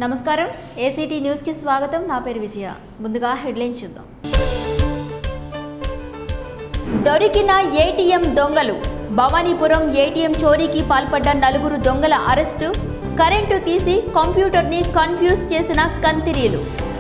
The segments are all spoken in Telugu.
నమస్కారం ఏసీటీ న్యూస్కి స్వాగతం నా పేరు విజయ ముందుగా హెడ్లైన్స్ చూద్దాం దొరికిన ఏటీఎం దొంగలు భవానీపురం ఏటీఎం చోరీకి పాల్పడ్డ నలుగురు దొంగల అరెస్టు కరెంటు తీసి కంప్యూటర్ని కన్ఫ్యూజ్ చేసిన కంతిరీలు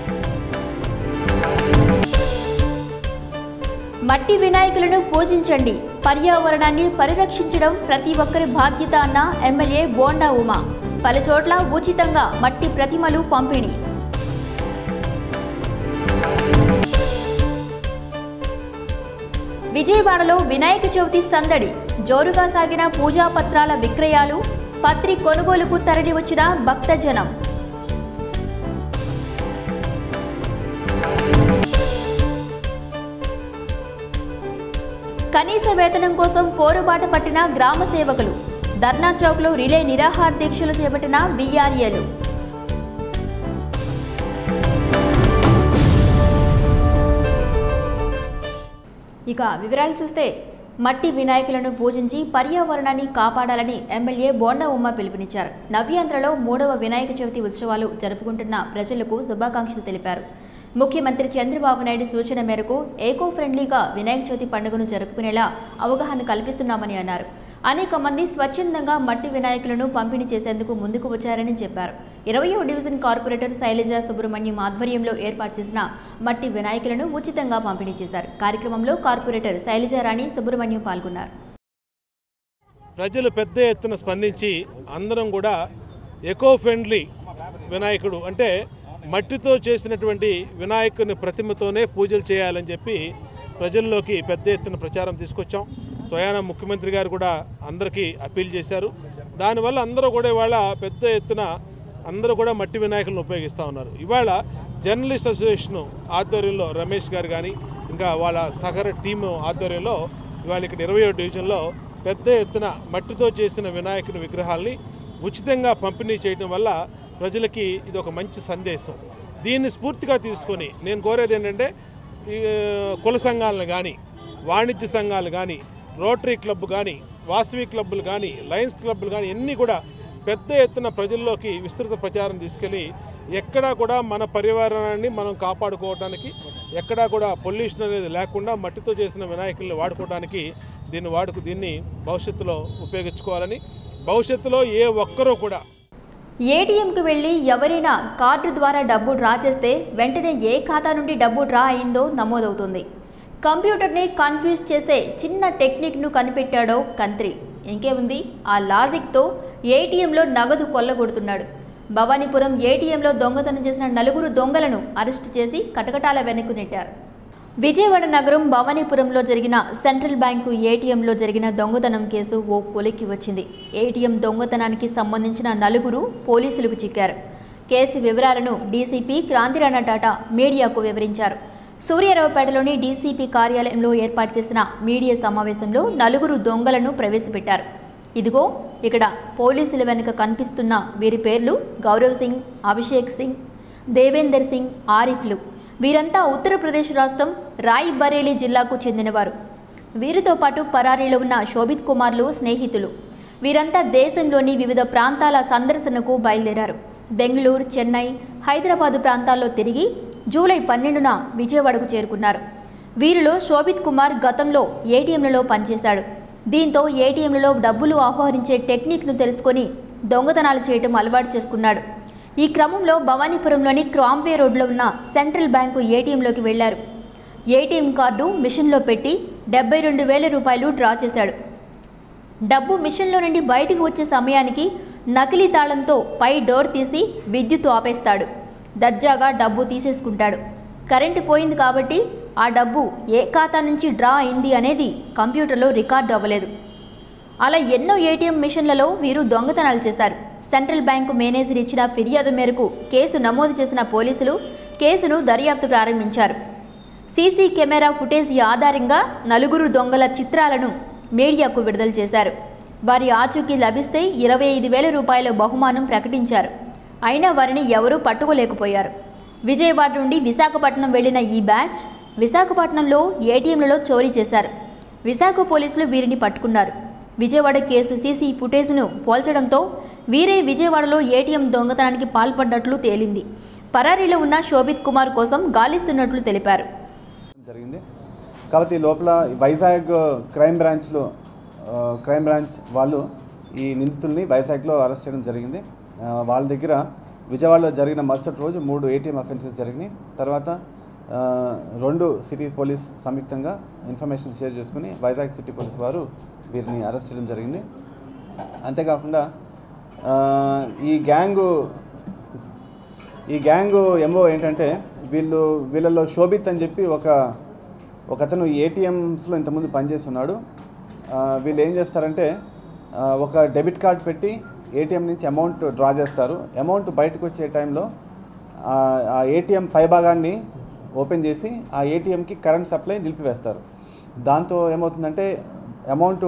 మట్టి వినాయకులను పూజించండి పర్యావరణాన్ని పరిరక్షించడం ప్రతి ఒక్కరి బాధ్యత అన్న ఎమ్మెల్యే బోండా ఉమా పలు చోట్ల ఉచితంగా మట్టి ప్రతిమలు పంపిణీ విజయవాడలో వినాయక చవితి సందడి జోరుగా సాగిన పూజా పత్రాల విక్రయాలు పత్రి కొనుగోలుకు తరలివచ్చిన భక్తజనం కనీస వేతనం కోసం పోరుబాట పట్టిన గ్రామ సేవకులు ధర్నా చౌక్లో రిలే నిరాహార దీక్షలు చేపట్టిన బీఆర్ఏలు ఇక వివరాలు చూస్తే మట్టి వినాయకులను పూజించి పర్యావరణాన్ని కాపాడాలని ఎమ్మెల్యే బోండా ఉమ్మ పిలుపునిచ్చారు నవ్యాంధ్రలో మూడవ వినాయక చవితి ఉత్సవాలు జరుపుకుంటున్న ప్రజలకు శుభాకాంక్షలు తెలిపారు ముఖ్యమంత్రి చంద్రబాబు నాయుడు సూచన మేరకు ఏకో ఫ్రెండ్లీగా వినాయక చవితి పండుగను జరుపుకునేలా అవగాహన కల్పిస్తున్నామని అన్నారు అనేక మంది స్వచ్ఛందంగా మట్టి వినాయకులను పంపిణీ చేసేందుకు ముందుకు వచ్చారని చెప్పారు ఇరవయో డివిజన్ కార్పొరేటర్ శైలజ సుబ్రహ్మణ్యం ఆధ్వర్యంలో ఏర్పాటు చేసిన మట్టి వినాయకులను ఉచితంగా పంపిణీ చేశారు కార్యక్రమంలో కార్పొరేటర్ శైలజారాణి సుబ్రహ్మణ్యం పాల్గొన్నారు ప్రజలు పెద్ద ఎత్తున స్పందించి అందరం కూడా ఎకో ఫ్రెండ్లీ వినాయకుడు అంటే మట్టితో చేసినటువంటి వినాయకుని ప్రతిమతోనే పూజలు చేయాలని చెప్పి ప్రజల్లోకి పెద్ద ఎత్తున ప్రచారం తీసుకొచ్చాం స్వయాన ముఖ్యమంత్రి గారు కూడా అందరికీ అప్పీల్ చేశారు దానివల్ల అందరూ కూడా ఇవాళ పెద్ద ఎత్తున అందరూ కూడా మట్టి వినాయకులను ఉపయోగిస్తూ ఉన్నారు ఇవాళ జర్నలిస్ట్ అసోసియేషన్ ఆధ్వర్యంలో రమేష్ గారు కానీ ఇంకా వాళ్ళ సహర టీము ఆధ్వర్యంలో ఇవాళ ఇక్కడ ఇరవై డివిజన్లో పెద్ద ఎత్తున మట్టితో చేసిన వినాయకుని విగ్రహాల్ని ఉచితంగా పంపిణీ చేయడం వల్ల ప్రజలకి ఇది ఒక మంచి సందేశం దీన్ని స్ఫూర్తిగా తీసుకొని నేను కోరేది ఏంటంటే ఈ కుల సంఘాలను కానీ వాణిజ్య సంఘాలు కానీ రోటరీ క్లబ్ కానీ వాసవి క్లబ్బులు కానీ లయన్స్ క్లబ్బులు కానీ అన్నీ కూడా పెద్ద ఎత్తున ప్రజల్లోకి విస్తృత ప్రచారం తీసుకెళ్ళి ఎక్కడా కూడా మన పర్యావరణాన్ని మనం కాపాడుకోవడానికి ఎక్కడా కూడా పొల్యూషన్ అనేది లేకుండా మట్టితో చేసిన వినాయకుల్ని వాడుకోవడానికి దీన్ని వాడుకు దీన్ని భవిష్యత్తులో ఉపయోగించుకోవాలని భవిష్యత్తులో ఏ ఒక్కరూ కూడా ఏటీఎంకు వెళ్లి ఎవరైనా కార్డు ద్వారా డబ్బు డ్రా చేస్తే వెంటనే ఏ ఖాతా నుండి డబ్బు డ్రా అయిందో నమోదవుతుంది కంప్యూటర్ని కన్ఫ్యూజ్ చేసే చిన్న టెక్నిక్ను కనిపెట్టాడో కంత్రి ఇంకేముంది ఆ లాజిక్తో ఏటీఎంలో నగదు కొల్లగొడుతున్నాడు భవానీపురం ఏటీఎంలో దొంగతనం చేసిన నలుగురు దొంగలను అరెస్టు చేసి కటకటాల వెనక్కు నెట్టారు విజయవాడ నగరం భవానీపురంలో జరిగిన సెంట్రల్ బ్యాంకు ఏటీఎంలో జరిగిన దొంగతనం కేసు ఓ కొలిక్కి వచ్చింది ఏటీఎం దొంగతనానికి సంబంధించిన నలుగురు పోలీసులకు చిక్కారు కేసు వివరాలను డీసీపీ క్రాంతిరాణ టాటా మీడియాకు వివరించారు సూర్యారావుపేటలోని డీసీపీ కార్యాలయంలో ఏర్పాటు చేసిన మీడియా సమావేశంలో నలుగురు దొంగలను ప్రవేశపెట్టారు ఇదిగో ఇక్కడ పోలీసుల వెనుక కనిపిస్తున్న వీరి పేర్లు గౌరవ్ సింగ్ అభిషేక్ సింగ్ దేవేందర్ సింగ్ ఆరిఫ్లు వీరంతా ఉత్తరప్రదేశ్ రాష్ట్రం రాయ్ బరేలీ జిల్లాకు చెందినవారు వీరితో పాటు పరారీలో ఉన్న శోభిత్ కుమార్లు స్నేహితులు వీరంతా దేశంలోని వివిధ ప్రాంతాల సందర్శనకు బయలుదేరారు బెంగళూరు చెన్నై హైదరాబాదు ప్రాంతాల్లో తిరిగి జూలై పన్నెండున విజయవాడకు చేరుకున్నారు వీరిలో శోభిత్ కుమార్ గతంలో ఏటీఎంలలో పనిచేశాడు దీంతో ఏటీఎంలలో డబ్బులు అపహరించే టెక్నిక్ను తెలుసుకొని దొంగతనాలు చేయటం అలవాటు చేసుకున్నాడు ఈ క్రమంలో భవానీపురంలోని క్రాంవే రోడ్లో ఉన్న సెంట్రల్ బ్యాంకు ఏటీఎంలోకి వెళ్లారు ఏటీఎం కార్డు మిషన్లో పెట్టి డెబ్బై రెండు వేల రూపాయలు డ్రా చేశాడు డబ్బు మిషన్లో నుండి బయటికి వచ్చే సమయానికి నకిలీ తాళంతో పై డోర్ తీసి విద్యుత్ ఆపేస్తాడు దర్జాగా డబ్బు తీసేసుకుంటాడు కరెంటు పోయింది కాబట్టి ఆ డబ్బు ఏ ఖాతా నుంచి డ్రా అయింది అనేది కంప్యూటర్లో రికార్డు అవ్వలేదు అలా ఎన్నో ఏటీఎం మిషన్లలో వీరు దొంగతనాలు చేశారు సెంట్రల్ బ్యాంకు మేనేజర్ ఇచ్చిన ఫిర్యాదు మేరకు కేసు నమోదు చేసిన పోలీసులు కేసును దర్యాప్తు ప్రారంభించారు సీసీ కెమెరా ఫుటేజ్ ఆధారంగా నలుగురు దొంగల చిత్రాలను మీడియాకు విడుదల చేశారు వారి ఆచూకీ లభిస్తే ఇరవై ఐదు వేల రూపాయల బహుమానం ప్రకటించారు అయినా వారిని ఎవరూ పట్టుకోలేకపోయారు విజయవాడ నుండి విశాఖపట్నం వెళ్లిన ఈ బ్యాచ్ విశాఖపట్నంలో ఏటీఎంలలో చోరీ చేశారు విశాఖ పోలీసులు వీరిని పట్టుకున్నారు విజయవాడ కేసు సీసీ ఫుటేజ్ను పోల్చడంతో వీరే విజయవాడలో ఏటీఎం దొంగతనానికి పాల్పడ్డట్లు తేలింది పరారీలో ఉన్న శోభిత్ కుమార్ కోసం గాలిస్తున్నట్లు తెలిపారు జరిగింది కాబట్టి ఈ లోపల ఈ వైజాగ్ క్రైమ్ బ్రాంచ్లో ఆ, క్రైమ్ బ్రాంచ్ వాళ్ళు ఈ నిందితుల్ని వైజాగ్లో అరెస్ట్ చేయడం జరిగింది ఆ, వాళ్ళ దగ్గర విజయవాడలో జరిగిన మరుసటి రోజు మూడు ఏటీఎం అఫెన్సెస్ జరిగినాయి తర్వాత ఆ, రెండు సిటీ పోలీస్ సంయుక్తంగా ఇన్ఫర్మేషన్ షేర్ చేసుకుని వైజాగ్ సిటీ పోలీస్ వారు వీరిని అరెస్ట్ చేయడం జరిగింది అంతేకాకుండా ఆ, ఈ గ్యాంగు ఈ గ్యాంగ్ ఎంఓ ఏంటంటే వీళ్ళు వీళ్ళలో శోభిత్ అని చెప్పి ఒక ఒక అతను ఏటీఎంస్లో ఇంతకుముందు పనిచేసి ఉన్నాడు ఆ, వీళ్ళు ఏం చేస్తారంటే ఆ, ఒక డెబిట్ కార్డ్ పెట్టి ఏటీఎం నుంచి అమౌంట్ డ్రా చేస్తారు అమౌంట్ బయటకు వచ్చే టైంలో ఆ ఆ ఏటీఎం పైభాగాన్ని ఓపెన్ చేసి ఆ ఏటీఎంకి కరెంట్ సప్లై నిలిపివేస్తారు దాంతో ఏమవుతుందంటే అమౌంట్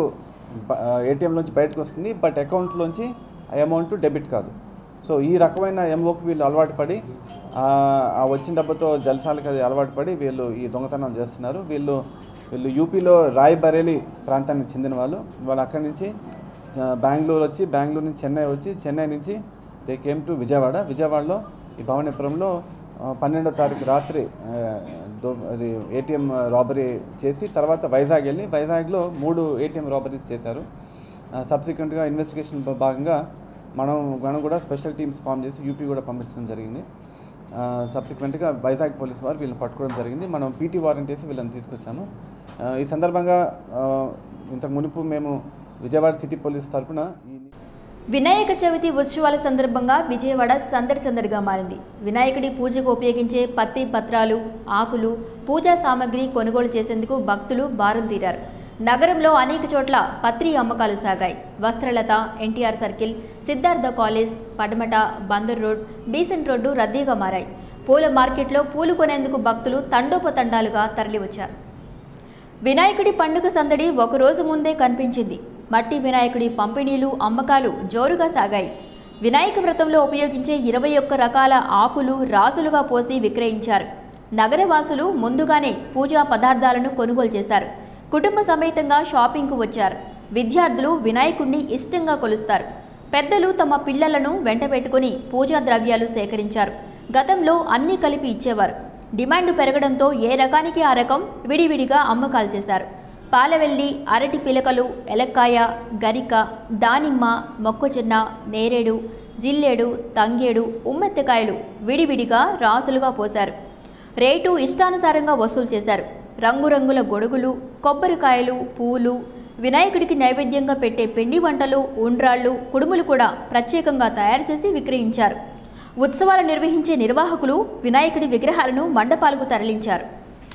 ఏటీఎం నుంచి బయటకు వస్తుంది బట్ అకౌంట్లోంచి ఆ అమౌంట్ డెబిట్ కాదు సో ఈ రకమైన ఎంఓకి వీళ్ళు అలవాటు పడి ఆ ఆ వచ్చిన డబ్బుతో జలసాలకి అది అలవాటు పడి వీళ్ళు ఈ దొంగతనం చేస్తున్నారు వీళ్ళు వీళ్ళు యూపీలో రాయ్ బరేలీ ప్రాంతానికి చెందిన వాళ్ళు వాళ్ళు అక్కడి నుంచి ఆ, బెంగళూరు వచ్చి బెంగళూరు నుంచి చెన్నై వచ్చి చెన్నై నుంచి దే కేమ్ టు విజయవాడ విజయవాడలో ఈ భవనపురంలో ఆ, పన్నెండో తారీఖు రాత్రి ఆ, దో- అది ఏటీఎం రాబరీ చేసి తర్వాత వైజాగ్ వెళ్ళి వైజాగ్లో మూడు ఏటీఎం రాబరీస్ చేశారు సబ్సిక్వెంట్గా ఇన్వెస్టిగేషన్ భాగంగా మనం మనం కూడా స్పెషల్ టీమ్స్ ఫామ్ చేసి యూపీ కూడా పంపించడం జరిగింది సబ్సిక్వెంట్గా వైజాగ్ పోలీస్ వారు వీళ్ళని పట్టుకోవడం జరిగింది మనం పీటీ వారెంట్ వేసి వీళ్ళని తీసుకొచ్చాము ఆ, ఈ సందర్భంగా ఆ, ఇంతకు మునుపు మేము విజయవాడ సిటీ పోలీస్ తరఫున ఈ వినాయక చవితి ఉత్సవాల సందర్భంగా విజయవాడ సందడి సందడిగా మారింది వినాయకుడి పూజకు ఉపయోగించే పత్రి పత్రాలు ఆకులు పూజా సామాగ్రి కొనుగోలు చేసేందుకు భక్తులు బారులు తీరారు నగరంలో అనేక చోట్ల పత్రి అమ్మకాలు సాగాయి Vastralatha NTR circle Siddhartha college పడమట బందర్ రోడ్ బీసెంట్ రోడ్డు రద్దీగా మారాయి పూల మార్కెట్లో పూలు కొనేందుకు భక్తులు తండోపతండాలుగా తరలివచ్చారు వినాయకుడి పండుగ సందడి ఒక రోజు ముందే కనిపించింది మట్టి వినాయకుడి పంపిణీలు అమ్మకాలు జోరుగా సాగాయి వినాయక వ్రతంలో ఉపయోగించే ఇరవై ఒక్క రకాల ఆకులు రాసులుగా పోసి విక్రయించారు నగరవాసులు ముందుగానే పూజా పదార్థాలను కొనుగోలు చేశారు కుటుంబ సమేతంగా షాపింగ్కు వచ్చారు విద్యార్థులు వినాయకుడిని ఇష్టంగా కొలుస్తారు పెద్దలు తమ పిల్లలను వెంటబెట్టుకుని పూజా ద్రవ్యాలు సేకరించారు గతంలో అన్నీ కలిపి ఇచ్చేవారు డిమాండ్ పెరగడంతో ఏ రకానికి ఆ రకం విడివిడిగా అమ్మకాలు చేశారు పాలవెల్లి అరటి పిలకలు ఎలక్కాయ గరిక దానిమ్మ మొక్కజొన్న నేరేడు జిల్లేడు తంగేడు ఉమ్మెత్తకాయలు విడివిడిగా రాసులుగా పోశారు రేటు ఇష్టానుసారంగా వసూలు చేశారు రంగురంగుల గొడుగులు కొబ్బరికాయలు పూలు వినాయకుడికి నైవేద్యంగా పెట్టే పిండి వంటలు ఉండ్రాళ్ళు కుడుములు కూడా ప్రత్యేకంగా తయారు చేసి విక్రయించారు ఉత్సవాలు నిర్వహించే నిర్వాహకులు వినాయకుడి విగ్రహాలను మండపాలకు తరలించారు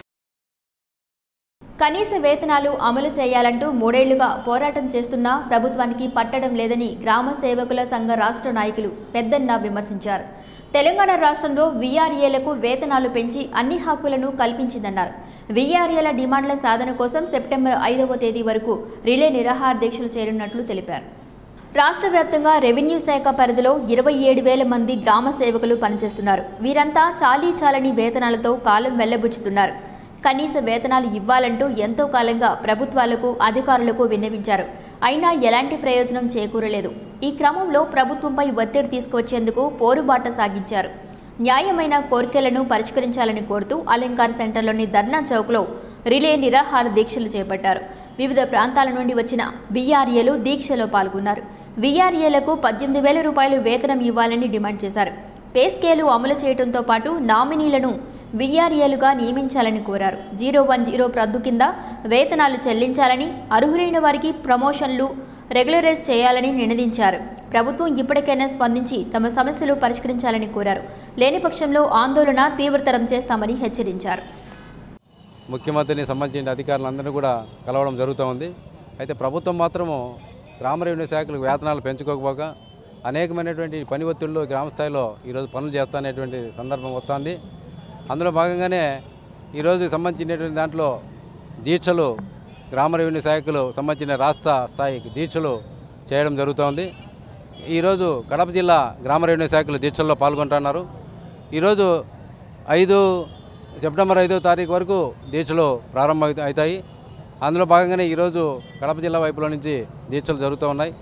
కనీస వేతనాలు అమలు చేయాలంటూ మూడేళ్లుగా పోరాటం చేస్తున్నా ప్రభుత్వానికి పట్టడం లేదని గ్రామ సేవకుల సంఘ రాష్ట్ర నాయకులు పెద్దన్న విమర్శించారు తెలంగాణ రాష్ట్రంలో వీఆర్ఏలకు వేతనాలు పెంచి అన్ని హక్కులను కల్పించిందన్నారు వీఆర్ఏల డిమాండ్ల సాధన కోసం సెప్టెంబర్ ఐదవ తేదీ వరకు రిలే నిరాహార దీక్షలు చేరున్నట్లు తెలిపారు రాష్ట్ర వ్యాప్తంగా రెవెన్యూ శాఖ పరిధిలో ఇరవై ఏడు వేల మంది గ్రామ సేవకులు పనిచేస్తున్నారు వీరంతా చాలీ చాలని వేతనాలతో కాలం వెళ్లబుచ్చుతున్నారు కనీస వేతనాలు ఇవ్వాలంటూ ఎంతో కాలంగా ప్రభుత్వాలకు అధికారులకు విన్నవించారు అయినా ఎలాంటి ప్రయోజనం చేకూరలేదు ఈ క్రమంలో ప్రభుత్వంపై ఒత్తిడి తీసుకొచ్చేందుకు పోరుబాట సాగించారు న్యాయమైన కోరికలను పరిష్కరించాలని కోరుతూ అలంకార్ సెంటర్లోని ధర్నా చౌక్లో రిలే నిరాహార దీక్షలు చేపట్టారు వివిధ ప్రాంతాల నుండి వచ్చిన వీఆర్ఏలు దీక్షలో పాల్గొన్నారు వీఆర్ఏలకు పద్దెనిమిది వేల రూపాయలు వేతనం ఇవ్వాలని డిమాండ్ చేశారు పే స్కేలు అమలు చేయడంతో పాటు నామినీలను వీఆర్ఏలుగా నియమించాలని కోరారు జీరో వన్ జీరో రద్దు కింద వేతనాలు చెల్లించాలని అర్హులైన వారికి ప్రమోషన్లు రెగ్యులరైజ్ చేయాలని నినదించారు ప్రభుత్వం ఇప్పటికైనా స్పందించి తమ సమస్యలు పరిష్కరించాలని కోరారు లేని పక్షంలో ఆందోళన తీవ్రతరం చేస్తామని హెచ్చరించారు ముఖ్యమంత్రిని సంబంధించిన అధికారులందరూ కూడా కలవడం జరుగుతూ ఉంది అయితే ప్రభుత్వం మాత్రము గ్రామ రెవెన్యూ శాఖలకు వేతనాలు పెంచుకోకపోగా అనేకమైనటువంటి పని ఒత్తిళ్ళు గ్రామ స్థాయిలో ఈరోజు పనులు చేస్తానేటువంటి సందర్భం వస్తుంది అందులో భాగంగానే ఈరోజు సంబంధించినటువంటి దాంట్లో దీక్షలు గ్రామ రెవెన్యూ శాఖలు సంబంధించిన రాష్ట్ర స్థాయి దీక్షలు చేయడం జరుగుతోంది ఈరోజు కడప జిల్లా గ్రామ రెవెన్యూ శాఖలు దీక్షల్లో పాల్గొంటున్నారు ఈరోజు ఐదు సెప్టెంబర్ ఐదో తారీఖు వరకు దీక్షలు ప్రారంభం అవుతాయి అందులో భాగంగానే ఈరోజు కడప జిల్లా వైపులో నుంచి దీక్షలు జరుగుతూ ఉన్నాయి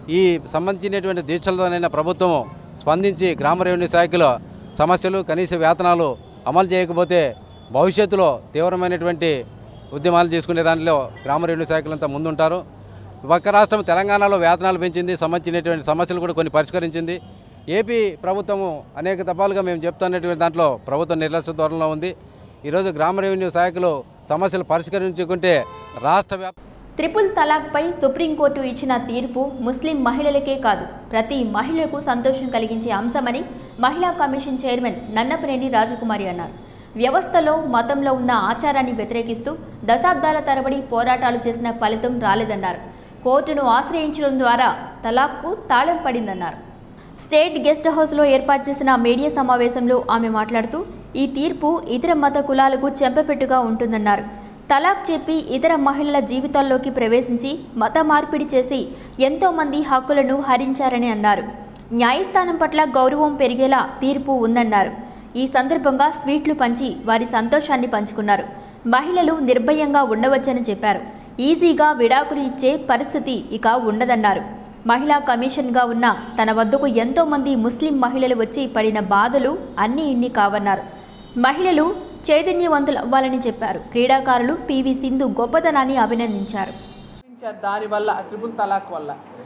ఈ సంబంధించినటువంటి దీక్షలతోనైనా ప్రభుత్వం స్పందించి గ్రామ రెవెన్యూ శాఖలో సమస్యలు కనీస వేతనాలు అమలు చేయకపోతే భవిష్యత్తులో తీవ్రమైనటువంటి ఉద్యమాలు తీసుకునే దాంట్లో గ్రామ రెవెన్యూ శాఖలంతా ముందుంటారు పక్క రాష్ట్రం తెలంగాణలో వేతనాలు పెంచింది సంబంధించినటువంటి సమస్యలు కూడా కొన్ని పరిష్కరించింది ఏపీ ప్రభుత్వము అనేక దఫాలుగా మేము చెప్తున్నటువంటి దాంట్లో ప్రభుత్వం నిర్లక్ష్య ధోరణిలో ఉంది ఈరోజు గ్రామ రెవెన్యూ శాఖలో సమస్యలు పరిష్కరించుకుంటే రాష్ట్ర వ్యాప్ త్రిపుల్ తలాక్పై సుప్రీంకోర్టు ఇచ్చిన తీర్పు ముస్లిం మహిళలకే కాదు ప్రతి మహిళకు సంతోషం కలిగించే అంశమని మహిళా కమిషన్ చైర్మన్ నన్నపనేని రాజకుమారి అన్నారు వ్యవస్థలో మతంలో ఉన్న ఆచారాన్ని వ్యతిరేకిస్తూ దశాబ్దాల తరబడి పోరాటాలు చేసిన ఫలితం రాలేదన్నారు కోర్టును ఆశ్రయించడం ద్వారా తలాక్కు తాళం పడిందన్నారు స్టేట్ గెస్ట్ హౌస్లో ఏర్పాటు చేసిన మీడియా సమావేశంలో ఆమె మాట్లాడుతూ ఈ తీర్పు ఇతర మత కులాలకు చెంపపెట్టుగా ఉంటుందన్నారు తలాక్ చెప్పి ఇతర మహిళల జీవితాల్లోకి ప్రవేశించి మత మార్పిడి చేసి ఎంతోమంది హక్కులను హరించారని అన్నారు న్యాయస్థానం పట్ల గౌరవం పెరిగేలా తీర్పు ఉందన్నారు ఈ సందర్భంగా స్వీట్లు పంచి వారి సంతోషాన్ని పంచుకున్నారు మహిళలు నిర్భయంగా ఉండవచ్చని చెప్పారు ఈజీగా విడాకులు ఇచ్చే పరిస్థితి ఇక ఉండదన్నారు మహిళా కమిషన్గా ఉన్న తన వద్దకు ఎంతో మంది ముస్లిం మహిళలు వచ్చి పడిన బాధలు అన్నీ ఇన్ని కావన్నారు మహిళలు చైతన్యవంతులు అవ్వాలని చెప్పారు క్రీడాకారులు పివి సింధు గొప్పతనాన్ని అభినందించారు ఇచ్చారు దానివల్ల ఆ త్రిపుల్ తలాక్ వల్ల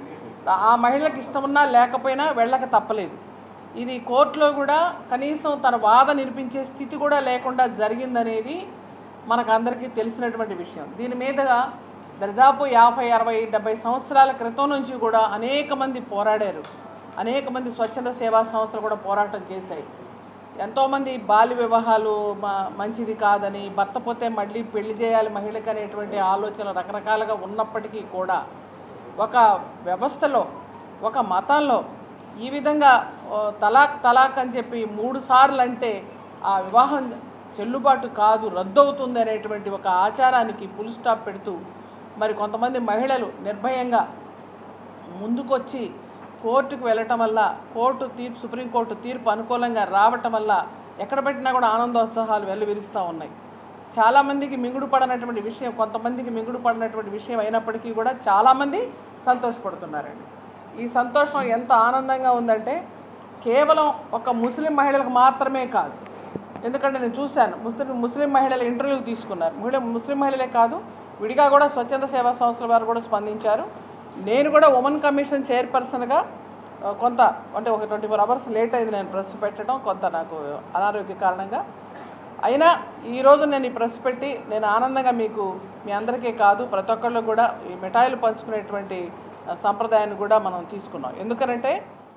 ఆ మహిళకి ఇష్టమున్నా లేకపోయినా వెళ్ళక తప్పలేదు ఇది కోర్టులో కూడా కనీసం తన వాద నినిపించే స్థితి కూడా లేకుండా జరిగిందనేది మనకు అందరికీ తెలిసినటువంటి విషయం దీని మీద దరిదాపు యాభై అరవై డెబ్బై సంవత్సరాల క్రితం నుంచి కూడా అనేక మంది పోరాడారు అనేక మంది స్వచ్ఛంద సేవా సంస్థలు కూడా పోరాటం చేశాయి ఎంతోమంది బాల్య వివాహాలు మ- మంచిది కాదని భర్త పోతే మళ్ళీ పెళ్లి చేయాలి మహిళకి అనేటువంటి ఆలోచన రకరకాలుగా ఉన్నప్పటికీ కూడా ఒక వ్యవస్థలో ఒక మతంలో ఈ విధంగా ఓ, తలాక్ తలాక్ అని చెప్పి మూడు సార్లు అంటే ఆ వివాహం చెల్లుబాటు కాదు రద్దు అవుతుంది అనేటువంటి ఒక ఆచారానికి ఫుల్ స్టాప్ పెడుతూ మరి కొంతమంది మహిళలు నిర్భయంగా ముందుకొచ్చి కోర్టుకు వెళ్ళటం వల్ల కోర్టు తీర్పు సుప్రీంకోర్టు తీర్పు అనుకూలంగా రావటం వల్ల ఎక్కడ పెట్టినా కూడా ఆనందోత్సాహాలు వెల్లువిరుస్తూ ఉన్నాయి చాలామందికి మింగుడు పడనటువంటి విషయం కొంతమందికి మింగుడు పడినటువంటి విషయం అయినప్పటికీ కూడా చాలామంది సంతోషపడుతున్నారండి ఈ సంతోషం ఎంత ఆనందంగా ఉందంటే కేవలం ఒక ముస్లిం మహిళలకు మాత్రమే కాదు ఎందుకంటే నేను చూశాను ముస్లిం ముస్లిం మహిళల ఇంటర్వ్యూలు తీసుకున్నారు మహిళ ముస్లిం మహిళలే కాదు విడిగా కూడా స్వచ్ఛంద సేవా సంస్థల వారు కూడా స్పందించారు నేను కూడా ఉమెన్ కమిషన్ చైర్పర్సన్గా ఆ, కొంత అంటే ఒక ట్వంటీ ఫోర్ అవర్స్ లేట్ అయింది నేను ప్రెస్ పెట్టడం కొంత నాకు అనారోగ్య కారణంగా అయినా ఈరోజు నేను ఈ ప్రెస్ పెట్టి నేను ఆనందంగా మీకు మీ అందరికీ కాదు ప్రతి ఒక్కళ్ళు కూడా ఈ మిఠాయిలు పంచుకునేటువంటి ఆ, సంప్రదాయాన్ని కూడా మనం తీసుకున్నాం ఎందుకనంటే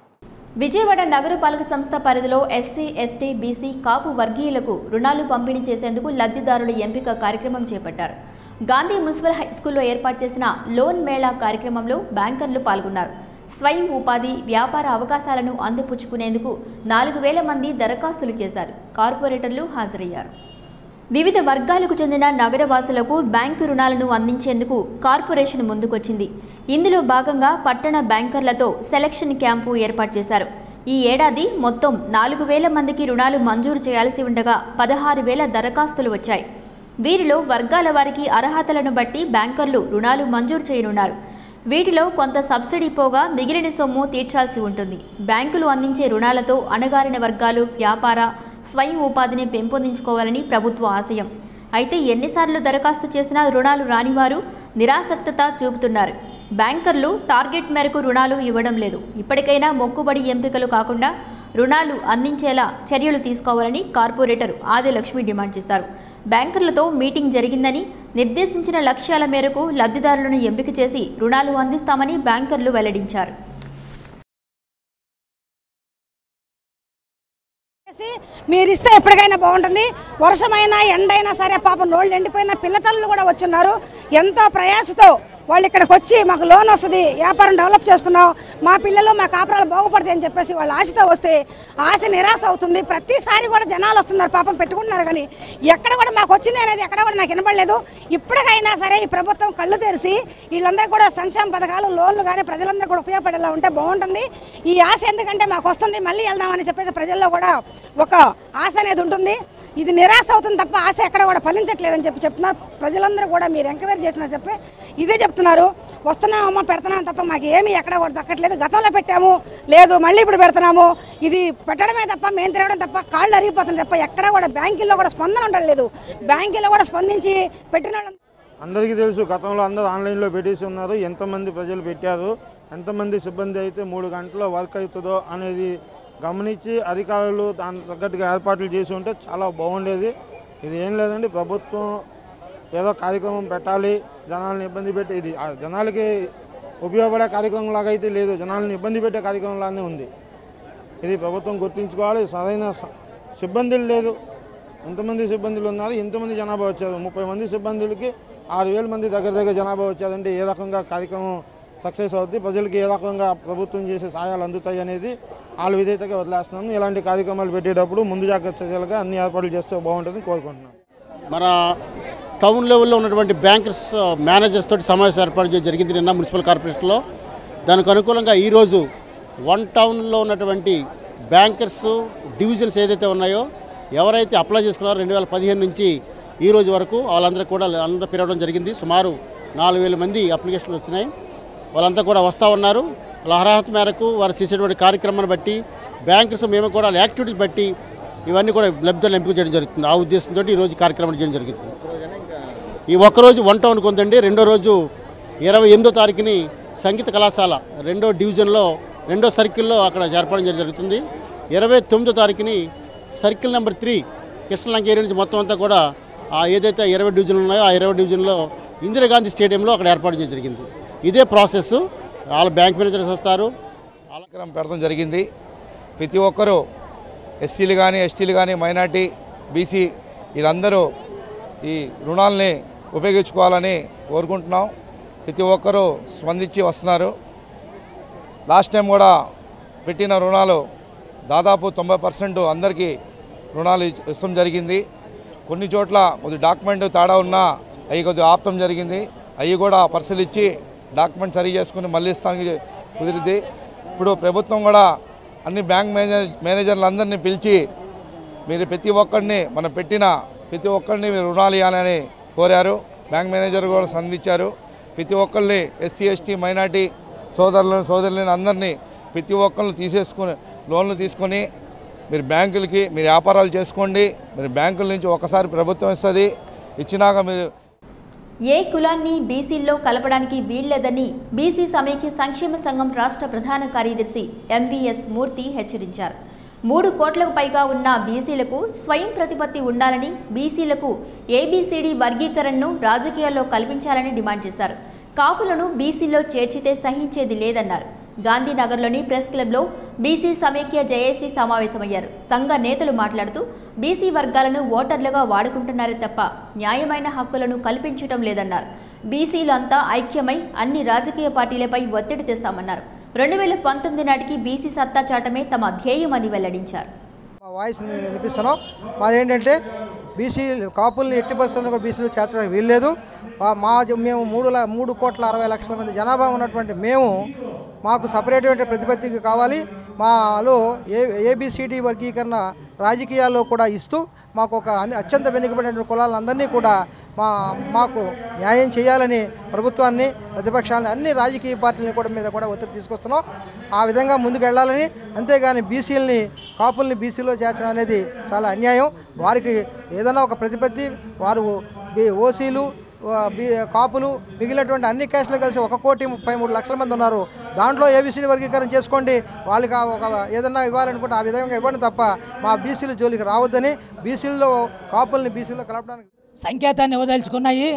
విజయవాడ నగరపాలక సంస్థ పరిధిలో ఎస్సీ ఎస్టీ బీసీ కాపు వర్గీయులకు రుణాలు పంపిణీ చేసేందుకు లబ్ధిదారుల ఎంపిక కార్యక్రమం చేపట్టారు గాంధీ మున్సిపల్ హై స్కూల్లో ఏర్పాటు చేసిన లోన్ మేళా కార్యక్రమంలో బ్యాంకర్లు పాల్గొన్నారు స్వయం ఉపాధి వ్యాపార అవకాశాలను అందిపుచ్చుకునేందుకు నాలుగు వేల మంది దరఖాస్తులు చేశారు కార్పొరేటర్లు హాజరయ్యారు వివిధ వర్గాలకు చెందిన నగరవాసులకు బ్యాంకు రుణాలను అందించేందుకు కార్పొరేషన్ ముందుకొచ్చింది ఇందులో భాగంగా పట్టణ బ్యాంకర్లతో సెలక్షన్ క్యాంపు ఏర్పాటు చేశారు ఈ ఏడాది మొత్తం నాలుగు వేల మందికి రుణాలు మంజూరు చేయాల్సి ఉండగా పదహారు వేల దరఖాస్తులు వచ్చాయి వీరిలో వర్గాల వారికి అర్హతలను బట్టి బ్యాంకర్లు రుణాలు మంజూరు చేయనున్నారు వీటిలో కొంత సబ్సిడీ పోగా మిగిలిన సొమ్ము తీర్చాల్సి ఉంటుంది బ్యాంకులు అందించే రుణాలతో అణగారిన వర్గాలు వ్యాపార స్వయం ఉపాధిని పెంపొందించుకోవాలని ప్రభుత్వ ఆశయం అయితే ఎన్నిసార్లు దరఖాస్తు చేసినా రుణాలు రానివారు నిరాసక్తత చూపుతున్నారు బ్యాంకర్లు టార్గెట్ మేరకు రుణాలు ఇవ్వడం లేదు ఇప్పటికైనా మొక్కుబడి ఎంపికలు కాకుండా రుణాలు అందించేలా చర్యలు తీసుకోవాలని కార్పొరేటర్ ఆదిలక్ష్మి డిమాండ్ చేశారు బ్యాంకర్లతో మీటింగ్ జరిగిందని నిర్దేశించిన లక్ష్యాల మేరకు లబ్ధిదారులను ఎంపిక చేసి రుణాలు అందిస్తామని బ్యాంకర్లు వెల్లడించారు చేసి మీరు ఇస్తే ఎప్పటికైనా బాగుంటుంది వర్షమైనా ఎండైనా సరే పాపం రోడ్లు ఎండిపోయిన పిల్లతల్లు కూడా వచ్చున్నారు ఎంతో ప్రయాసతో వాళ్ళు ఇక్కడికి వచ్చి మాకు లోన్ వస్తుంది వ్యాపారం డెవలప్ చేసుకున్నాం మా పిల్లలు మా కాపురాలు బాగుపడతాయి అని చెప్పేసి వాళ్ళ ఆశతో వస్తే ఆశ నిరాశ అవుతుంది ప్రతిసారి కూడా జనాలు వస్తున్నారు పాపం పెట్టుకుంటున్నారు కానీ ఎక్కడ కూడా మాకు వచ్చింది అనేది ఎక్కడ కూడా నాకు వినపడలేదు ఇప్పటికైనా సరే ఈ ప్రభుత్వం కళ్ళు తెరిచి వీళ్ళందరికీ కూడా సంక్షేమ పథకాలు లోన్లు కానీ ప్రజలందరూ కూడా ఉపయోగపడేలా ఉంటే బాగుంటుంది ఈ ఆశ ఎందుకంటే మాకు వస్తుంది మళ్ళీ వెళ్దామని చెప్పేసి ప్రజల్లో కూడా ఒక ఆశ అనేది ఉంటుంది ఇది నిరాశ అవుతుంది తప్ప ఆశ ఎక్కడ కూడా ఫలించట్లేదని చెప్పి చెప్తున్నారు ప్రజలందరూ కూడా మీరు ఎంక్వైరీ చేసినా చెప్పి ఇదే చెప్తున్నారు వస్తున్నామమ్మా పెడుతున్నాం తప్ప మాకు ఏమీ ఎక్కడ కూడా దక్కట్లేదు గతంలో పెట్టాము లేదు మళ్ళీ ఇప్పుడు పెడుతున్నాము ఇది పెట్టడమే తప్ప మేము తిరగడం తప్ప కాళ్ళు అరిగిపోతుంది తప్ప ఎక్కడ కూడా బ్యాంకుల్లో కూడా స్పందన ఉండలేదు బ్యాంకుల్లో కూడా స్పందించి పెట్టిన వాళ్ళం అందరికీ తెలుసు గతంలో అందరూ ఆన్లైన్లో పెట్టేసి ఉన్నారు ఎంతమంది ప్రజలు పెట్టారు ఎంతమంది సిబ్బంది అయితే మూడు గంటల్లో వర్క్ అవుతుందో అనేది గమనించి అధికారులు దానికి తగ్గట్టుగా ఏర్పాట్లు చేసి ఉంటే చాలా బాగుండేది ఇది ఏం లేదండి ప్రభుత్వం ఏదో కార్యక్రమం పెట్టాలి జనాలను ఇబ్బంది పెట్టి ఇది ఆ జనాలకి ఉపయోగపడే కార్యక్రమం లాగా అయితే లేదు జనాలను ఇబ్బంది పెట్టే కార్యక్రమం లాగానే ఉంది ఇది ప్రభుత్వం గుర్తుంచుకోవాలి సరైన స- సిబ్బందులు లేదు ఎంతమంది సిబ్బందులు ఉన్నారు ఎంతమంది జనాభా వచ్చారు ముప్పై మంది సిబ్బందులకి ఆరు వేల మంది దగ్గర దగ్గర జనాభా వచ్చారంటే ఏ రకంగా కార్యక్రమం సక్సెస్ అవుద్ది ప్రజలకి ఏ రకంగా ప్రభుత్వం చేసే సహాయాలు అందుతాయి అనేది వాళ్ళ విధేయతగా వదిలేస్తున్నాను ఇలాంటి కార్యక్రమాలు పెట్టేటప్పుడు ముందు జాగ్రత్త చర్యలుగా అన్ని ఏర్పాట్లు చేస్తే బాగుంటుందని కోరుకుంటున్నాను మన టౌన్ లెవెల్లో ఉన్నటువంటి బ్యాంకర్స్ మేనేజర్స్ తోటి సమావేశం ఏర్పాటు చేయడం జరిగింది నిన్న మున్సిపల్ కార్పొరేషన్లో దానికి అనుకూలంగా ఈరోజు వన్ టౌన్లో ఉన్నటువంటి బ్యాంకర్స్ డివిజన్స్ ఏదైతే ఉన్నాయో ఎవరైతే అప్లై చేసుకున్నారో రెండు వేల పదిహేను నుంచి ఈ రోజు వరకు వాళ్ళందరూ కూడా అందరూ పిలవడం జరిగింది సుమారు నాలుగు వేల మంది అప్లికేషన్లు వచ్చినాయి వాళ్ళంతా కూడా వస్తూ ఉన్నారు వాళ్ళ అర్హత మేరకు వారు చేసేటువంటి కార్యక్రమాన్ని బట్టి బ్యాంకర్స్ మేము కూడా వాళ్ళ యాక్టివిటీస్ బట్టి ఇవన్నీ కూడా లబ్ధిదారులు ఎంపిక చేయడం జరుగుతుంది ఆ ఉద్దేశంతో ఈరోజు కార్యక్రమం చేయడం జరుగుతుంది ఈ ఒక్కరోజు వన్ టౌన్కి ఉందండి రెండో రోజు ఇరవై ఎనిమిదో తారీఖుని సంగీత కళాశాల రెండో డివిజన్లో రెండో సర్కిల్లో అక్కడ ఏర్పాటు చేయడం జరుగుతుంది ఇరవై తొమ్మిదో తారీఖుని circle number three Krishnalanka area నుంచి మొత్తం అంతా కూడా ఆ ఏదైతే ఇరవై డివిజన్లు ఉన్నాయో ఆ ఇరవై డివిజన్లో ఇందిరాగాంధీ స్టేడియంలో అక్కడ ఏర్పాటు చేయడం జరిగింది ఇదే ప్రాసెస్ వాళ్ళ బ్యాంక్ మేనేజర్స్ వస్తారు కార్యక్రమం పెడతాం జరిగింది ప్రతి ఒక్కరూ ఎస్సీలు కానీ ఎస్టీలు కానీ మైనార్టీ బీసీ వీళ్ళందరూ ఈ రుణాలని ఉపయోగించుకోవాలని కోరుకుంటున్నాం ప్రతి ఒక్కరూ స్పందించి వస్తున్నారు లాస్ట్ టైం కూడా పెట్టిన రుణాలు దాదాపు తొంభై పర్సెంట్ అందరికీ రుణాలు ఇచ్- ఇవ్వడం జరిగింది కొన్ని చోట్ల కొద్ది డాక్యుమెంట్ తేడా ఉన్నా అవి కొద్దిగా ఆపటం జరిగింది అవి కూడా పరిశీలించి డాక్యుమెంట్ సరి చేసుకుని మళ్ళీ ఇస్తానికి కుదిరింది ఇప్పుడు ప్రభుత్వం కూడా అన్ని బ్యాంక్ మేనేజర్ మేనేజర్లందరినీ పిలిచి మీరు ప్రతి ఒక్కరిని మనం పెట్టిన ప్రతి ఒక్కరిని మీరు రుణాలు ఇవ్వాలని కోరారు బ్యాంక్ మేనేజర్ కూడా సంధించారు ప్రతి ఒక్కరిని ఎస్సీ ఎస్టీ మైనార్టీ సోదరులను సోదరులను అందరినీ ప్రతి ఒక్కరిని తీసేసుకుని లోన్లు తీసుకొని మీరు బ్యాంకులకి మీరు వ్యాపారాలు చేసుకోండి మీరు బ్యాంకుల నుంచి ఒకసారి ప్రభుత్వం ఇస్తుంది ఇచ్చినాక మీరు ఏ కులాన్ని బీసీల్లో కలపడానికి వీల్లేదని బీసీ సమైక్య సంక్షేమ సంఘం రాష్ట్ర ప్రధాన కార్యదర్శి ఎంవీఎస్ మూర్తి హెచ్చరించారు మూడు కోట్లకు పైగా ఉన్న బీసీలకు స్వయం ప్రతిపత్తి ఉండాలని బీసీలకు ఏబీసీడీ వర్గీకరణను రాజకీయాల్లో కల్పించాలని డిమాండ్ చేశారు కాపులను బీసీలో చేర్చితే సహించేది లేదన్నారు గాంధీనగర్లోని ప్రెస్ క్లబ్లో బీసీ సమైక్య జేఏసీ సమావేశమయ్యారు సంఘ నేతలు మాట్లాడుతూ బీసీ వర్గాలను ఓటర్లుగా వాడుకుంటున్నారే తప్ప న్యాయమైన హక్కులను కల్పించడం లేదన్నారు బీసీలు అంతా ఐక్యమై అన్ని రాజకీయ పార్టీలపై ఒత్తిడి తెస్తామన్నారు రెండు వేల పంతొమ్మిది నాటికి బీసీ సత్తా చాటమే తమ ధ్యేయమని వెల్లడించారు మా వాయిస్ వినిపిస్తున్నాం మాది ఏంటంటే బీసీ కాపుల్ని ఎట్టి బస్సులను కూడా బీసీలు చేర్చడానికి వీల్లేదు మా- మా జ- మేము మూడు ల మూడు కోట్ల అరవై లక్షల మంది జనాభా ఉన్నటువంటి మేము మాకు సపరేట్ ప్రతిపత్తికి కావాలి మాలో ఏ ఏబిసిడి వర్గీకరణ రాజకీయాల్లో కూడా ఇస్తూ మాకు ఒక అన్ని అత్యంత వెనుకబడిన కులాలందరినీ కూడా మా మాకు న్యాయం చేయాలని ప్రభుత్వాన్ని ప్రతిపక్షాలని అన్ని రాజకీయ పార్టీలని కూడా మీద కూడా ఒత్తిడి తీసుకొస్తున్నాం ఆ విధంగా ముందుకు వెళ్ళాలని అంతేగాని బీసీలని కాపుల్ని బీసీలో చేర్చడం అనేది చాలా అన్యాయం వారికి ఏదైనా ఒక ప్రతిపత్తి వారు బి- ఓసీలు ఆ, బి కాపులు మిగిలినటువంటి అన్ని క్యాస్టులు కలిసి ఒక కోటి ముప్పై మూడు లక్షల మంది ఉన్నారు దాంట్లో ఏబీసీ వర్గీకరణ చేసుకోండి వాళ్ళకి ఆ ఒక ఏదన్నా ఇవ్వాలనుకుంటే ఆ విధంగా ఇవ్వండి తప్ప మా బీసీల జోలికి రావద్దని బీసీల్లో కాపుల్ని బీసీలో కలపడానికి సంకేతాన్ని ఇవ్వదలుచుకున్నాయి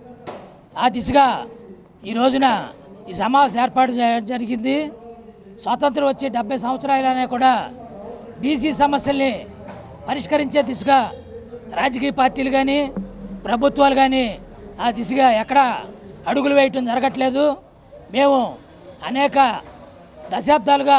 ఆ దిశగా ఈ రోజున ఈ సమావేశం ఏర్పాటు చేయడం జరిగింది స్వాతంత్రం వచ్చి డెబ్బై సంవత్సరాలనే కూడా బీసీ సమస్యల్ని పరిష్కరించే దిశగా రాజకీయ పార్టీలు కానీ ప్రభుత్వాలు కానీ ఆ దిశగా ఎక్కడ అడుగులు వేయటం జరగట్లేదు మేము అనేక దశాబ్దాలుగా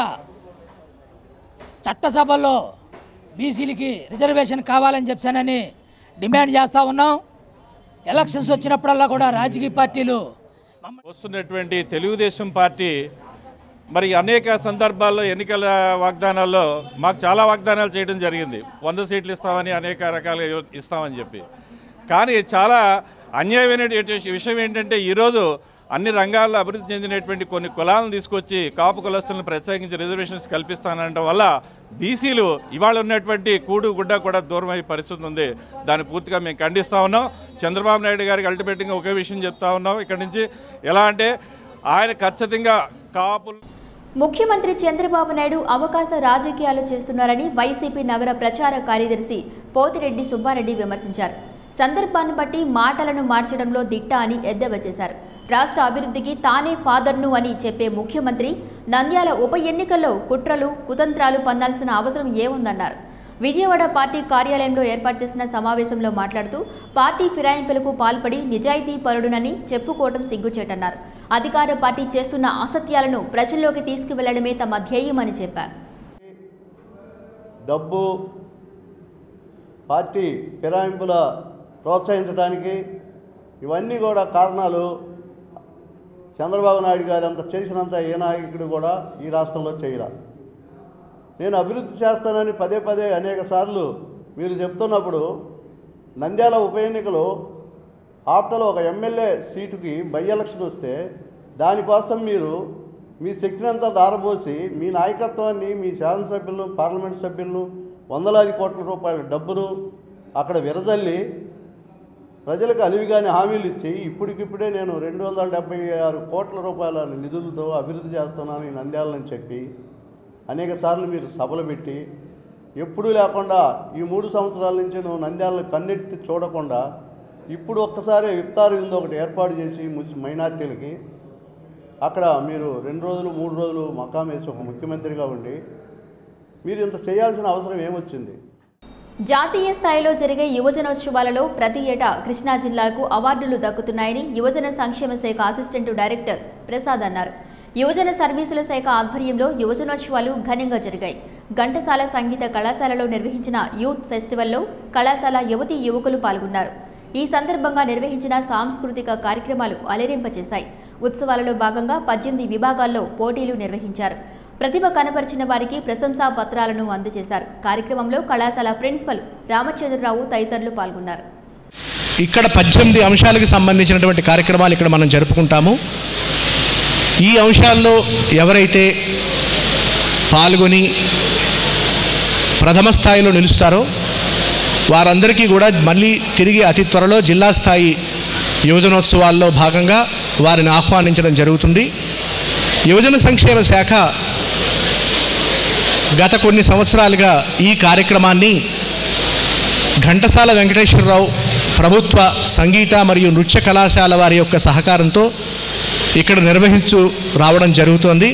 చట్టసభల్లో బీసీలకి రిజర్వేషన్ కావాలని చెప్పానని డిమాండ్ చేస్తూ ఉన్నాం ఎలక్షన్స్ వచ్చినప్పుడల్లా కూడా రాజకీయ పార్టీలు వస్తున్నటువంటి తెలుగుదేశం పార్టీ మరి అనేక సందర్భాల్లో ఎన్నికల వాగ్దానాల్లో మాకు చాలా వాగ్దానాలు చేయడం జరిగింది వంద సీట్లు ఇస్తామని అనేక రకాలుగా ఇస్తామని చెప్పి కానీ చాలా అన్యాయమైన విషయం ఏంటంటే ఈరోజు అన్ని రంగాల్లో అభివృద్ధి చెందినటువంటి కొన్ని కులాలను తీసుకొచ్చి కాపు కులస్తులను ప్రత్యేకించి రిజర్వేషన్స్ కల్పిస్తానడం వల్ల బీసీలు ఇవాళ ఉన్నటువంటి కూడు గుడ్డ కూడా దూరం అయ్యే పరిస్థితి ఉంది దాన్ని పూర్తిగా మేము ఖండిస్తూ ఉన్నాం చంద్రబాబు నాయుడు గారికి అల్టిమేట్గా ఒకే విషయం చెప్తా ఉన్నాం ఇక్కడి నుంచి ఎలా అంటే ఆయన ఖచ్చితంగా కాపులు ముఖ్యమంత్రి చంద్రబాబు నాయుడు అవకాశ రాజకీయాలు చేస్తున్నారని వైసీపీ నగర ప్రచార కార్యదర్శి పోతిరెడ్డి సుబ్బారెడ్డి విమర్శించారు సందర్భాన్ని బట్టి మాటలను మార్చడంలో దిట్ట అని ఎద్దేవా చేశారు రాష్ట్ర అభివృద్ధికి తానే ఫాదర్ను అని చెప్పే ముఖ్యమంత్రి నంద్యాల ఉప ఎన్నికల్లో కుట్రలు కుతంత్రాలు పొందాల్సిన అవసరం ఏముందన్నారు విజయవాడ పార్టీ కార్యాలయంలో ఏర్పాటు చేసిన సమావేశంలో మాట్లాడుతూ పార్టీ ఫిరాయింపులకు పాల్పడి నిజాయితీ పరుడునని చెప్పుకోవడం సిగ్గుచేటన్నారు అధికార పార్టీ చేస్తున్న అసత్యాలను ప్రజల్లోకి తీసుకువెళ్లడమే తమ ధ్యేయమని చెప్పారు డబ్బు పార్టీ ఫిరాయింపుల ప్రోత్సహించడానికి ఇవన్నీ కూడా కారణాలు చంద్రబాబు నాయుడు గారు అంత చేసినంత ఏ నాయకుడు కూడా ఈ రాష్ట్రంలో చేయరా నేను అభివృద్ధి చేస్తానని పదే పదే అనేక సార్లు మీరు చెప్తున్నప్పుడు నంద్యాల ఉప ఎన్నికలో ఆప్టలో ఒక ఎమ్మెల్యే సీటుకి బై ఎలక్షన్ వస్తే దానికోసం మీరు మీ శక్తినంతా దారబోసి మీ నాయకత్వాన్ని మీ శాసనసభ్యులను పార్లమెంట్ సభ్యులను వందలాది కోట్ల రూపాయల డబ్బును అక్కడ విరజల్లి ప్రజలకు అలివిగాని హామీలు ఇచ్చి ఇప్పటికిప్పుడే నేను రెండు వందల డెబ్బై ఆరు కోట్ల రూపాయల నిధులతో అభివృద్ధి చేస్తున్నాను ఈ నంద్యాలని చెప్పి అనేక సార్లు మీరు సభలు పెట్టి ఎప్పుడూ లేకుండా ఈ మూడు సంవత్సరాల నుంచి నువ్వు నంద్యాలను కన్నెత్తి చూడకుండా ఇప్పుడు ఒక్కసారి ఇఫ్తార్ విందు ఒకటి ఏర్పాటు చేసి ముస్లిం మైనార్టీలకి అక్కడ మీరు రెండు రోజులు మూడు రోజులు మకాం వేసి ఒక ముఖ్యమంత్రిగా ఉండి మీరు ఇంత చేయాల్సిన అవసరం ఏమొచ్చింది జాతీయ స్థాయిలో జరిగే యువజనోత్సవాలలో ప్రతి ఏటా కృష్ణా జిల్లాకు అవార్డులు దక్కుతున్నాయని యువజన సంక్షేమ శాఖ అసిస్టెంట్ డైరెక్టర్ ప్రసాద్ అన్నారు యువజన సర్వీసుల శాఖ ఆధ్వర్యంలో యువజనోత్సవాలు ఘనంగా జరిగాయి ఘంటసాల సంగీత కళాశాలలో నిర్వహించిన యూత్ ఫెస్టివల్లో కళాశాల యువతీ యువకులు పాల్గొన్నారు ఈ సందర్భంగా నిర్వహించిన సాంస్కృతిక కార్యక్రమాలు అలరింపచేశాయి ఉత్సవాలలో భాగంగా పద్దెనిమిది విభాగాల్లో పోటీలు నిర్వహించారు ప్రతిభ కనపరిచిన వారికి ప్రశంసా పత్రాలను అందజేశారు కార్యక్రమంలో కళాశాల ప్రిన్సిపల్ రామచంద్రరావు తదితరులు పాల్గొన్నారు ఇక్కడ పద్దెనిమిది అంశాలకు సంబంధించినటువంటి కార్యక్రమాలు ఇక్కడ మనం జరుపుకుంటాము ఈ అంశాల్లో ఎవరైతే పాల్గొని ప్రథమ స్థాయిలో నిలుస్తారో వారందరికీ కూడా మళ్ళీ తిరిగి అతి త్వరలో జిల్లా స్థాయి యువజనోత్సవాల్లో భాగంగా వారిని ఆహ్వానించడం జరుగుతుంది యువజన సంక్షేమ శాఖ గత కొన్ని సంవత్సరాలుగా ఈ కార్యక్రమాన్ని ఘంటసాల వెంకటేశ్వరరావు ప్రభుత్వ సంగీత మరియు నృత్య కళాశాల వారి యొక్క సహకారంతో ఇక్కడ నిర్వహించు రావడం జరుగుతోంది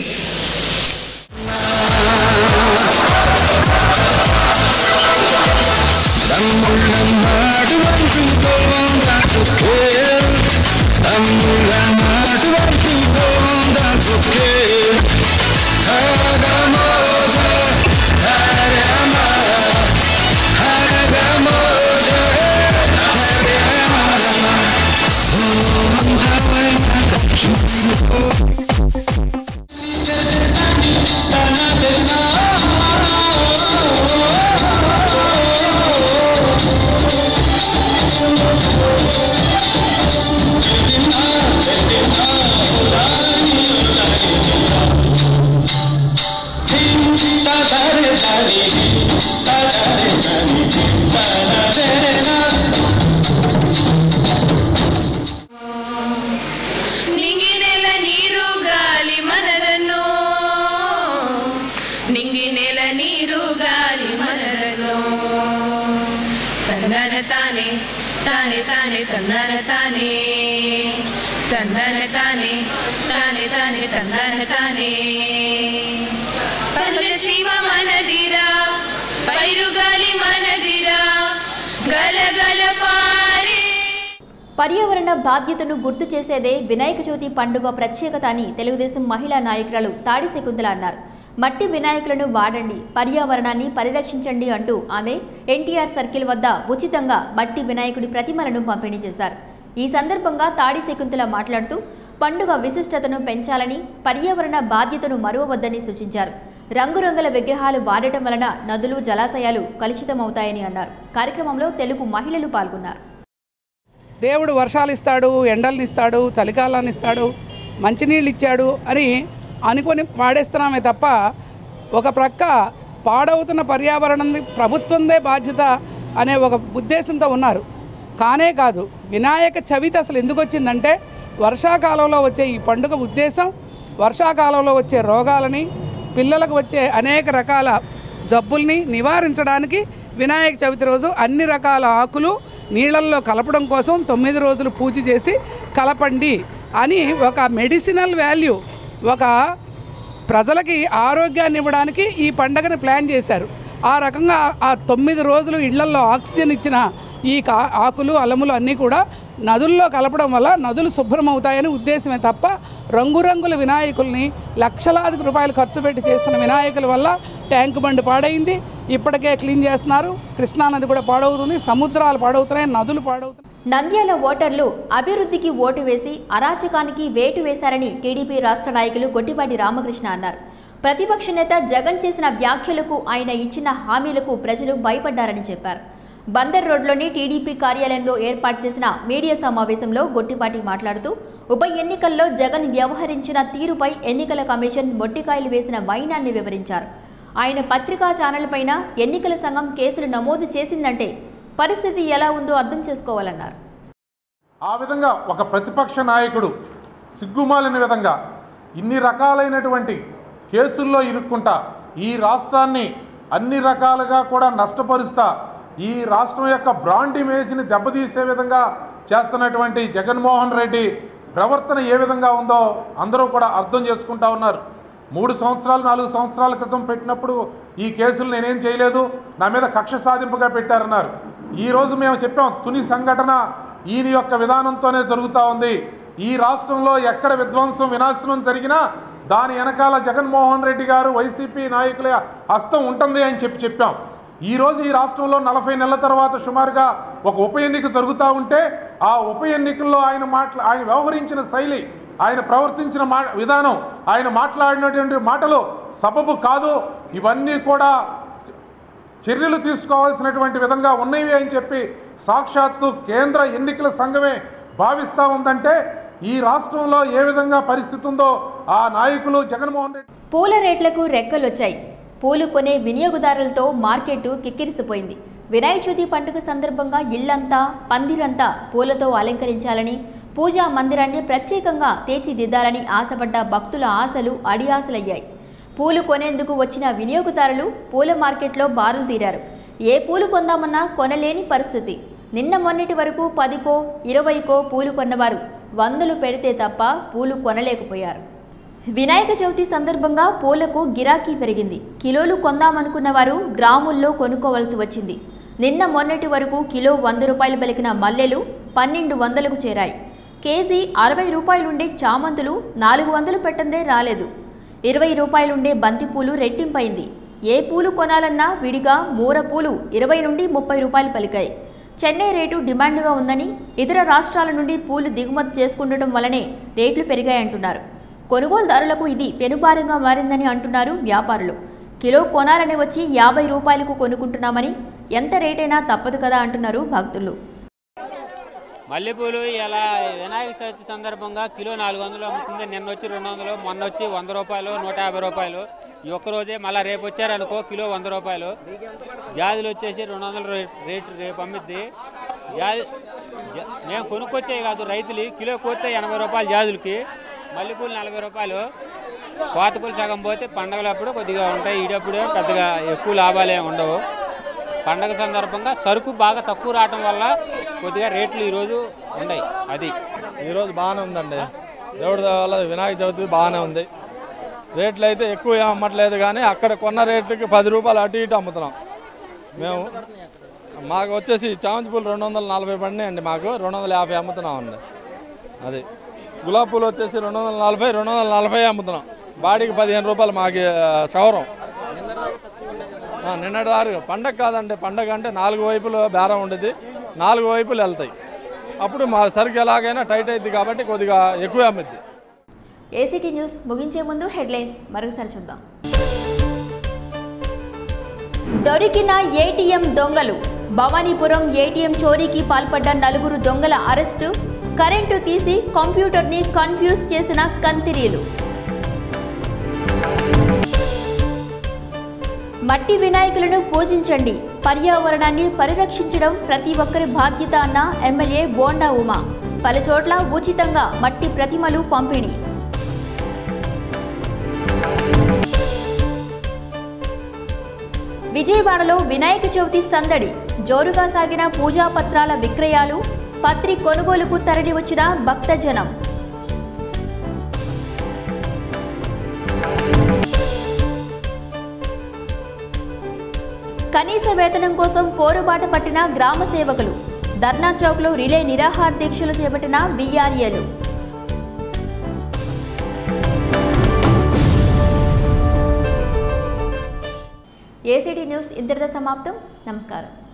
నింగినెల నీరు గాలి మనలను నింగినెల నీరు గాలి మనలను తందన తానే తానే తానే తందన తానే తందన తానే తానే తానే తందన తానే పల్లె శివ మనదిరా పైరుగాలి మనదిరా గలగల పారే పర్యావరణ బాధ్యతను గుర్తు చేసేదే వినాయక చవితి పండుగ ప్రత్యేకత అని తెలుగుదేశం మహిళా నాయకురాలు తాడి శకుంతల అన్నారు మట్టి వినాయకులను వాడండి పర్యావరణాన్ని పరిరక్షించండి అంటూ ఆమె ఎన్టీఆర్ సర్కిల్ వద్ద ఉచితంగా మట్టి వినాయకుడి ప్రతిమలను పంపిణీ చేశారు ఈ సందర్భంగా తాడి శకుంతల మాట్లాడుతూ పండుగ విశిష్టతను పెంచాలని పర్యావరణ బాధ్యతను మరువవద్దని సూచించారు రంగురంగుల విగ్రహాలు వాడటం వలన నదులు జలాశయాలు కలుషితమవుతాయని అన్నారు కార్యక్రమంలో తెలుగు మహిళలు పాల్గొన్నారు దేవుడు వర్షాలు ఇస్తాడు ఎండలు ఇస్తాడు చలికాలాన్ని ఇస్తాడు మంచినీళ్ళు ఇచ్చాడు అని అనుకొని వాడేస్తున్నామే తప్ప ఒక ప్రక్క పాడవుతున్న పర్యావరణం ప్రభుత్వందే బాధ్యత అనే ఒక ఉద్దేశంతో ఉన్నారు కానే కాదు వినాయక చవితి అసలు ఎందుకు వచ్చిందంటే వర్షాకాలంలో వచ్చే ఈ పండుగ ఉద్దేశం వర్షాకాలంలో వచ్చే రోగాలని పిల్లలకు వచ్చే అనేక రకాల జబ్బుల్ని నివారించడానికి వినాయక చవితి రోజు అన్ని రకాల ఆకులు నీళ్ళల్లో కలపడం కోసం తొమ్మిది రోజులు పూజ చేసి కలపండి అని ఒక మెడిసినల్ వాల్యూ ఒక ప్రజలకి ఆరోగ్యాన్ని ఇవ్వడానికి ఈ పండగని ప్లాన్ చేశారు ఆ రకంగా ఆ తొమ్మిది రోజులు ఇళ్లల్లో ఆక్సిజన్ ఇచ్చిన ఈ కా ఆకులు అలములు అన్నీ కూడా నదుల్లో కలపడం వల్ల నదులు శుభ్రమవుతాయని ఉద్దేశమే తప్ప రంగురంగుల వినాయకుల్ని లక్షలాది రూపాయలు ఖర్చు పెట్టి చేస్తున్న వినాయకుల వల్ల ట్యాంక్ బండ్ పాడైంది ఇప్పటికే క్లీన్ చేస్తున్నారు కృష్ణానది కూడా పాడవుతుంది సముద్రాలు పాడవుతున్నాయి నదులు పాడవుతున్నాయి నంద్యాల ఓటర్లు అభివృద్ధికి ఓటు వేసి అరాచకానికి వేటు వేశారని టీడీపీ రాష్ట్ర నాయకులు గొట్టిపాటి రామకృష్ణ అన్నారు ప్రతిపక్ష నేత జగన్ చేసిన వ్యాఖ్యలకు ఆయన ఇచ్చిన హామీలకు ప్రజలు భయపడ్డారని చెప్పారు బందర్ రోడ్లోని టీడీపీ కార్యాలయంలో ఏర్పాటు చేసిన మీడియా సమావేశంలో గొట్టిపాటి మాట్లాడుతూ ఉప ఎన్నికల్లో జగన్ వ్యవహరించిన తీరుపై ఎన్నికల కమిషన్ మొట్టికాయలు వేసిన వైనాన్ని వివరించారు ఆయన పత్రికా ఛానల్ పైన ఎన్నికల సంఘం కేసులు నమోదు చేసిందంటే పరిస్థితి ఎలా ఉందో అర్థం చేసుకోవాలన్నారు ఆ విధంగా ఒక ప్రతిపక్ష నాయకుడు సిగ్గుమాలిన విధంగా ఇన్ని రకాలైనటువంటి కేసుల్లో ఇరుక్కుంటా ఈ రాష్ట్రాన్ని అన్ని రకాలుగా కూడా నష్టపరుస్తా ఈ రాష్ట్రం యొక్క బ్రాండ్ ఇమేజ్ని దెబ్బతీసే విధంగా చేస్తున్నటువంటి జగన్మోహన్ రెడ్డి ప్రవర్తన ఏ విధంగా ఉందో అందరూ కూడా అర్థం చేసుకుంటా ఉన్నారు మూడు సంవత్సరాలు నాలుగు సంవత్సరాల క్రితం పెట్టినప్పుడు ఈ కేసులు నేనేం చేయలేదు నా మీద కక్ష సాధింపుగా పెట్టారన్నారు ఈరోజు మేము చెప్పాం తుని సంఘటన ఈయన యొక్క విధానంతోనే జరుగుతూ ఉంది ఈ రాష్ట్రంలో ఎక్కడ విధ్వంసం వినాశనం జరిగినా దాని వెనకాల జగన్మోహన్ రెడ్డి గారు వైసీపీ నాయకుల హస్తం ఉంటుంది అని చెప్పి చెప్పాం ఈరోజు ఈ రాష్ట్రంలో నలభై నెలల తర్వాత సుమారుగా ఒక ఉప ఎన్నిక జరుగుతూ ఉంటే ఆ ఉప ఎన్నికల్లో ఆయన మాట్లా ఆయన వ్యవహరించిన శైలి ఆయన ప్రవర్తించిన మా విధానం ఆయన మాట్లాడినటువంటి మాటలు సబబు కాదు ఇవన్నీ కూడా చర్యలు తీసుకోవాల్సినటువంటి విధంగా ఉన్నవి అని చెప్పి సాక్షాత్తు కేంద్ర ఎన్నికల సంఘమే భావిస్తూ ఉందంటే ఈ రాష్ట్రంలో ఏ విధంగా పరిస్థితి ఉందో ఆ నాయకులు జగన్మోహన్ రెడ్డి పూల రేట్లకు రెక్కలొచ్చాయి పూలు కొనే వినియోగదారులతో మార్కెట్ కిక్కిరిసిపోయింది వినాయక చవితి పండుగ సందర్భంగా ఇళ్లంతా పందిరంతా పూలతో అలంకరించాలని పూజా మందిరాన్ని ప్రత్యేకంగా తీర్చిదిద్దాలని ఆశపడ్డ భక్తుల ఆశలు అడియాసలయ్యాయి పూలు కొనేందుకు వచ్చిన వినియోగదారులు పూల మార్కెట్లో బారులు తీరారు ఏ పూలు కొందామన్నా కొనలేని పరిస్థితి నిన్న మొన్నటి వరకు పదికో ఇరవైకో పూలు కొన్నవారు వందలు పెడితే తప్ప పూలు కొనలేకపోయారు వినాయక చవితి సందర్భంగా పూలకు గిరాకీ పెరిగింది కిలోలు కొందామనుకున్న వారు గ్రాముల్లో కొనుక్కోవలసి వచ్చింది నిన్న మొన్నటి వరకు కిలో వంద రూపాయలు పలికిన మల్లెలు పన్నెండు వందలకు చేరాయి కేజీ అరవై రూపాయలుండే చామంతులు నాలుగు వందలు పెట్టందే రాలేదు ఇరవై రూపాయలుండే బంతిపూలు రెట్టింపైంది ఏ పూలు కొనాలన్నా విడిగా మూర పూలు ఇరవై నుండి ముప్పై రూపాయలు పలికాయి చెన్నై రేటు డిమాండ్గా ఉందని ఇతర రాష్ట్రాల నుండి పూలు దిగుమతి చేసుకుండటం వల్లనే రేట్లు పెరిగాయంటున్నారు కొనుగోలుదారులకు ఇది పెనుభారంగా మారిందని అంటున్నారు వ్యాపారులు కిలో కొనాలని వచ్చి యాభై రూపాయలకు కొనుక్కుంటున్నామని ఎంత రేటైనా తప్పదు కదా అంటున్నారు భక్తులు మల్లెపూలు ఇలా వినాయక చవితి సందర్భంగా కిలో నాలుగు వందలు అమ్ముతుంది నిన్న వచ్చి రెండు వందలు మొన్న వచ్చి వంద రూపాయలు నూట యాభై రూపాయలు ఈ ఒక్క రోజే మళ్ళీ రేపు వచ్చారనుకో కిలో వంద రూపాయలు జాజులు వచ్చేసి రెండు వందల రే- రేటు రేపు అమ్మిద్ది జాజు జా- మేము కొనుక్కొచ్చేవి కాదు రైతులు కిలో కోస్తే ఎనభై రూపాయలు జాజులకి మల్లెపూలు నలభై రూపాయలు కోతకూలు సగం పోతే పండగలప్పుడు కొద్దిగా ఉంటాయి ఈడప్పుడు పెద్దగా ఎక్కువ లాభాలు ఏమి ఉండవు పండగ సందర్భంగా సరుకు బాగా తక్కువ రావటం వల్ల కొద్దిగా రేట్లు ఈరోజు ఉన్నాయి అది ఈరోజు బాగానే ఉందండి దేవుడి దయ వల్ల వినాయక చవితి బాగానే ఉంది రేట్లు అయితే ఎక్కువ ఏం అమ్మట్లేదు కానీ అక్కడ కొన్న రేట్లకి పది రూపాయలు అటు ఇటు అమ్ముతున్నాం మేము మాకు వచ్చేసి చామంతి పూలు రెండు వందల నలభై పడినాయండి మాకు రెండు వందల యాభై అమ్ముతున్నాం అండి అది గులాబీ పూలు వచ్చేసి రెండు వందల నలభై రెండు వందల నలభై అమ్ముతున్నాం బాడీకి పదిహేను రూపాయలు మాకు ఆ, సవరం ఆ, నిన్నటి వారు పండగ కాదండి పండగ అంటే నాలుగు వైపులు బేరం ఉండేది నాలుగు వైపులు వెళ్తాయి అప్పుడు మా సరుకు ఎలాగైనా టైట్ అయింది కాబట్టి కొద్దిగా ఎక్కువ అమ్మిద్ది ఏసీటీ న్యూస్ ముగించే ముందు హెడ్లైన్స్ మరొకసారి చూద్దాం దొరికిన ఏటీఎం దొంగలు భవానీపురం ఏటీఎం చోరీకి పాల్పడ్డ నలుగురు దొంగల అరెస్టు కరెంటు తీసి కంప్యూటర్ని కన్ఫ్యూజ్ చేసిన కంతిరీలు మట్టి వినాయకులను పూజించండి పర్యావరణాన్ని పరిరక్షించడం ప్రతి ఒక్కరి బాధ్యత అన్న ఎమ్మెల్యే బోండా ఉమా పలుచోట్ల ఉచితంగా మట్టి ప్రతిమలు పంపిణీ విజయవాడలో వినాయక చవితి సందడి జోరుగా సాగిన పూజా పత్రాల విక్రయాలు పత్రి కొనుగోలుకు తరలివచ్చిన భక్తజనం కనీస వేతనం కోసం పోరుబాట పట్టిన గ్రామ సేవకులు ధర్నా చౌక్లో రిలే నిరాహార దీక్షలు చేపట్టిన బీఆర్ఏలు ఏసీటీ న్యూస్ ఇంతటితో సమాప్తం నమస్కారం